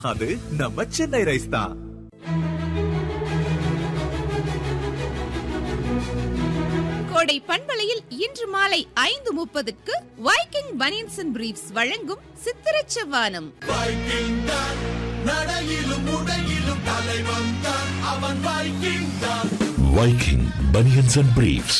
அது நம்ம சென்னை ரைஸ் தான் கோடை பண்பலையில் இன்று மாலை ஐந்து முப்பதுக்கு வைக்கிங் பனியன்ஸ் அண்ட் பிரீஃப்ஸ் வழங்கும் சித்திரச் செவ்வானம் வைக்கிங் தான் நடையிலும் உடையிலும் தலைவன் தான் அவன் வைக்கிங் தான் Viking Bunions and Briefs.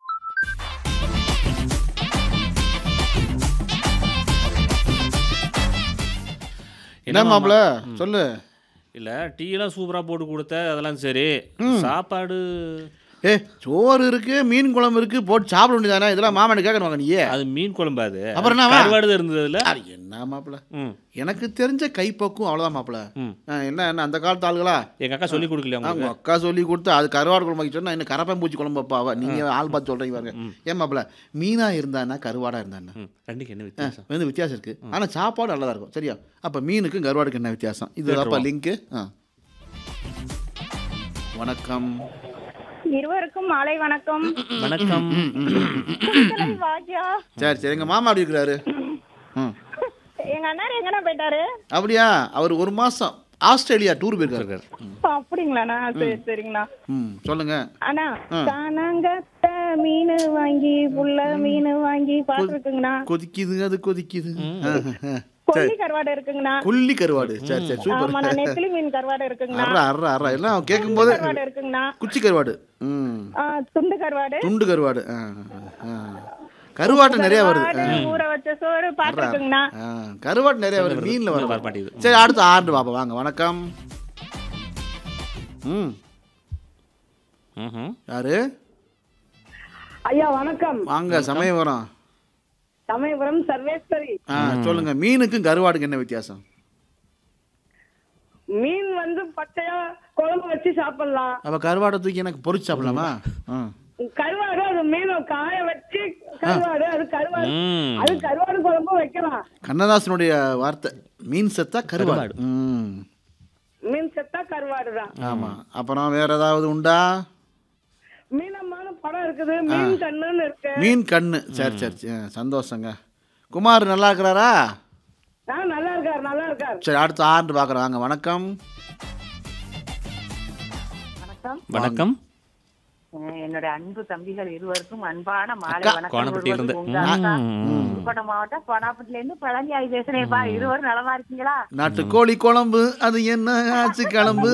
என்ன மாப்பிள சொல்லு இல்ல டீ எல்லாம் சூப்பரா போட்டு கொடுத்த அதெல்லாம் சரி சாப்பாடு ஏ சோறு இருக்கு மீன் குழம்பு இருக்கு போட்டு சாப்பிட வேண்டியதானே இதெல்லாம் மாமனு கேட்கணும் நீ அது மீன் குழம்பு அது அப்புறம் என்னவா? கருவாடு தான் இருந்தது அதுல அது என்ன மாப்பிள ம் எனக்கு தெரிஞ்ச கைப்பக்கும் அவ்வளோதான் மாப்பிள ம். என்ன என்ன அந்த காலத்து ஆளுகளா எங்க அக்கா சொல்லி கொடுக்கலையா அவங்க உங்களுக்கு அக்கா சொல்லி கொடுத்து அது கருவாடு குழம்பு வைக்க சொன்னா என்ன கரப்பன் பூச்சி குழம்பு வைப்பா அவ நீங்க ஆள் பார்த்து சொல்றீங்க பாருங்க ஏன் மாப்பிள மீனா இருந்தானா கருவாடா இருந்தானா ம், ரெண்டுக்கு என்ன வித்தியாசம் வந்து வித்தியாசம் இருக்கு ஆனா சாப்பாடு நல்லதா இருக்கும் சரியா அப்ப மீனுக்கும் கருவாடுக்கு என்ன வித்தியாசம் இதுதான்ப்பா லிங்க் வணக்கம் இருவருக்கும் மாலை வணக்கம் வணக்கம் குளித்தலை பாக்கியா சரி சரி எங்க மாமா அப்படி இருக்கிறாரு ம் எங்க அண்ணாரு எங்கண்ணா போயிட்டாரு அப்படியா அவர் ஒரு மாசம் ஆஸ்திரேலியா டூர் போயிருக்காரு அப்படிங்களாண்ணா சரி சரிங்கண்ணா ம் சொல்லுங்க அண்ணா காணாங்கத்த மீன் வாங்கி புள்ள மீன் வாங்கி பாத்துருக்குங்கண்ணா கொதிக்குது அது கொதிக்குது கொல்லி கருவாடு இருக்குங்கண்ணா கொல்லி கருவாடு சரி சரி சூப்பர் ஆமாண்ணா நெத்திலி மீன் கருவாடு இருக்குங்கண்ணா அறா அறா அறா எல்லாம் கேட்கும் போது கருவாடு இருக்குங்கண்ணா குச்சி கருவாடு ம் ஆ, துண்டு கருவாடு துண்டு கருவாடு ஆ, ஆ. கருவாட்டு நிறைய வருது கருவாடு, ஊற வச்ச சோறு பாத்துருக்குங்கண்ணா ஆ, கருவாட்டு நிறைய வருது மீன்ல வர வரும் மாட்டேங்குது சரி அடுத்து ஆண்டு பாப்பா வாங்க வணக்கம் ம் ம்ஹும். யாரு ஐயா வணக்கம் வாங்க சமயபுரம் சமயபுரம் சர்வேஸ்வரி ஆ சொல்லுங்க மீனுக்கும் கருவாடுக்கு என்ன வித்தியாசம் மீன் வந்து பச்சையா குழம்பு வச்சு சாப்பிடலாம் அப்ப கருவாடை தூக்கி எனக்கு பொரிச்சு சாப்பிடலாமா ஆ. கருவாடு அது மீன் காய வச்சு கருவாடு அது கருவாடு ம். அது கருவாடு குழம்பு வைக்கலாம் கண்ணதாசனுடைய வார்த்தை மீன் செத்தா கருவாடு ம் மீன் செத்தா கருவாடு தான் ஆமா அப்புறம் வேற ஏதாவது உண்டா மீனமான படம் இருக்குது மீன் கண்ணுன்னு இருக்கு மீன் கண்ணு சரி சரி சரி. சந்தோஷங்க குமார் நல்லா இருக்கிறாரா ஆ நல்லா இருக்காரு நல்லா இருக்காரு சரி அடுத்து ஆண்டு பார்க்குறோம் வாங்க வணக்கம் வணக்கம் வணக்கம் என்னோட அன்பு தம்பிகள் இருவருக்கும் அன்பான மாலை அக்கா, வணக்கம் கோணப்பட்டியில இருந்து. ஒருவருக்கு உங்க அக்கா ம். புதுக்கோட்டை மாவட்டம் கோணாப்பட்டில இருந்து பழனியாய் பேசுறேன்ப்பா இருவரும் நலமா இருக்கீங்களா நாட்டுக்கோழி குழம்பு அது என்ன ஆச்சு கிளம்பு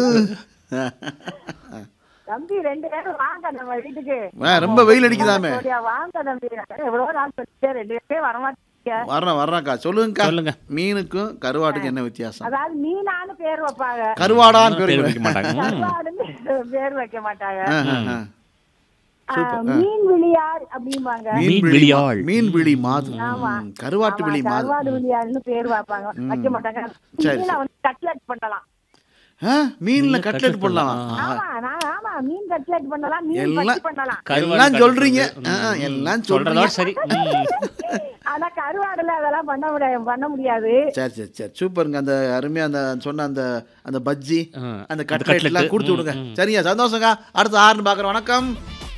தம்பி ரெண்டு பேரும் வாங்க நம்ம வீட்டுக்கு ஆ, ரொம்ப வெயில் அடிக்குதாமே அப்படியா, வாங்க தம்பி எவ்வளவு நாள் சொல்லிட்டு ரெண்டு பேரும் வரமாட்டீங்க வர்றேன் வர்றேன்க்கா சொல்லுங்கக்கா சொல்லுங்க. மீனுக்கும் கருவாட்டுக்கு என்ன வித்தியாசம் அதாவது மீனான்னு பேர் வைப்பாங்க கருவாடான்னு பேர் பேர் வைக்க மாட்டாங்க ம். கருவாடுன்னு பேர் வைக்க மாட்டாங்க ஆ, ஆ, ஆ. ஆ, மீன் விழியார் அப்படிம்பாங்க மீன் மீன் விழி விழியாள். மீன் விழி மாது ஆமா. ம், கருவாட்டு விழி ஆமா, மாது கருவாடு விழியார்னு பேர் வைப்பாங்க வைக்க மாட்டாங்க சரி, மீனை வந்து கட்லெட் பண்ணலாம் ஆ, மீன்ல கட்லெட் போடலாம் ஆமா நான் ஆமா மீன் கட்லெட் பண்ணலாம் மீன் எல்லாம் பச்சி பண்ணலாம் கருவாடு எல்லாம் கட்டு சொல்றீங்க போட்டு. ஆ, எல்லாம் சொல்றதோட சொல்றதோட சரி ம். ஆனா கருவாடுல அதெல்லாம் பண்ண முடியாது பண்ண முடியாது சரி சரி சரி சூப்பருங்க அந்த அருமையா அந்த சொன்ன அந்த அந்த பஜ்ஜி ஆ, அந்த அந்த கட்லெட் எல்லாம் கட்லெட்டு. கொடுத்து விடுங்க சரியா சந்தோஷங்க அடுத்து ஆறுன்னு பார்க்குறோம் வணக்கம்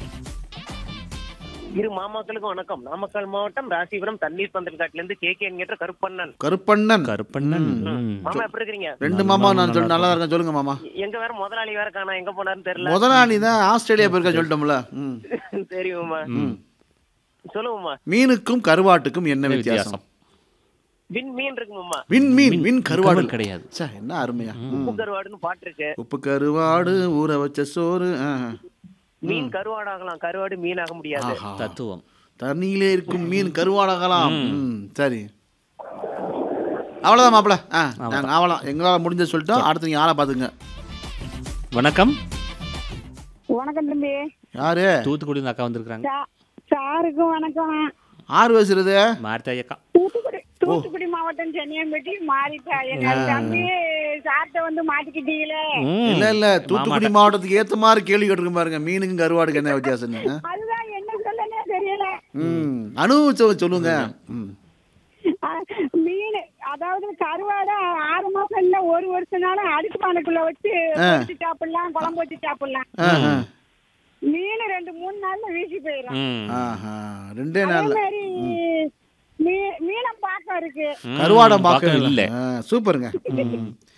இரு மாமாக்களுக்கும் வணக்கம் நாமக்கல் மாவட்டம் ராசிபுரம் தண்ணீர் பந்தல்காட்டுல இருந்து கே கே என்கிற கருப்பண்ணன் கருப்பண்ணன் கருப்பண்ணன் ம். மாமா எப்படி இருக்கீங்க ரெண்டு மாமா நான் சொல்லி நல்லா இருக்கேன் சொல்லுங்க மாமா எங்க வேற முதலாளி வேற காணோம் எங்க போனாருன்னு தெரியல முதலாளி தான் ஆஸ்திரேலியா போயிருக்கா சொல்லிட்டோம்ல ம் சரி மாமா சொல்லுங்கம்மா மீனுக்கும் கருவாட்டுக்கும் என்ன என்ன வித்தியாசம் வித்தியாசம்? வின் மீன் இருக்கு மாமா வின் மீன் வின் கருவாடு கருவாடு கிடையாது. சே என்ன அருமையா ம். உப்பு கருவாடுன்னு பாட்டு இருக்கு உப்பு கருவாடு ஊற வச்ச சோறு ஆ. மீன் கருவாடாகலாம் கருவாடு மீன் ஆக முடியாது ஆஹா. தத்துவம் தண்ணியிலே இருக்கும் மீன் கருவாடாகலாம் ம், சரி அவ்வளோதான் மாப்பிள ஆ நாங்கள் ஆவலாம் எங்களால் முடிஞ்ச சொல்லிட்டோம் அடுத்து நீங்கள் ஆளை பார்த்துங்க வணக்கம் வணக்கம் தம்பி யாரு தூத்துக்குடி இருந்து அக்கா வந்திருக்காங்க சா- சாருக்கும் வணக்கம் ஆறு பேசுறது மார்த்தாய் அக்கா தூத்துக்குடி தூத்துக்குடி மாவட்டம் சென்னியம்பட்டி மாறிட்டா எங்க தம்பி சார்ட்ட வந்து மாட்டிக்கிட்டீங்களே ம். இல்ல இல்ல தூத்துக்குடி மாவட்டத்துக்கு ஏத்த மாதிரி கேள்வி கேட்டிருக்கும் பாருங்க மீனுக்கும் கருவாடுக்கு என்ன வித்தியாசம் அதுதான் என்ன சொல்லனே தெரியல ம் அனுபவிச்சவங்க சொல்லுங்க ம் ஆ, மீன் அதாவது கருவாடை ஆறு மாசம் இல்ல ஒரு வருஷம்னாலும் அடுக்கு பானைக்குள்ள வச்சு பொரிச்சு சாப்பிடலாம் குழம்பு வச்சு சாப்பிடலாம் ஆ, ஆ. மீன் ரெண்டு மூணு நாள்ல வீசி போயிடும் ம். ஆஹா ரெண்டே அதே நாள்ல மாதிரி மீ- மீனம் பாக்கம் இருக்கு கருவாடம் பார்க்க பார்க்க இல்ல. இல்ல சூப்பருங்க ம்.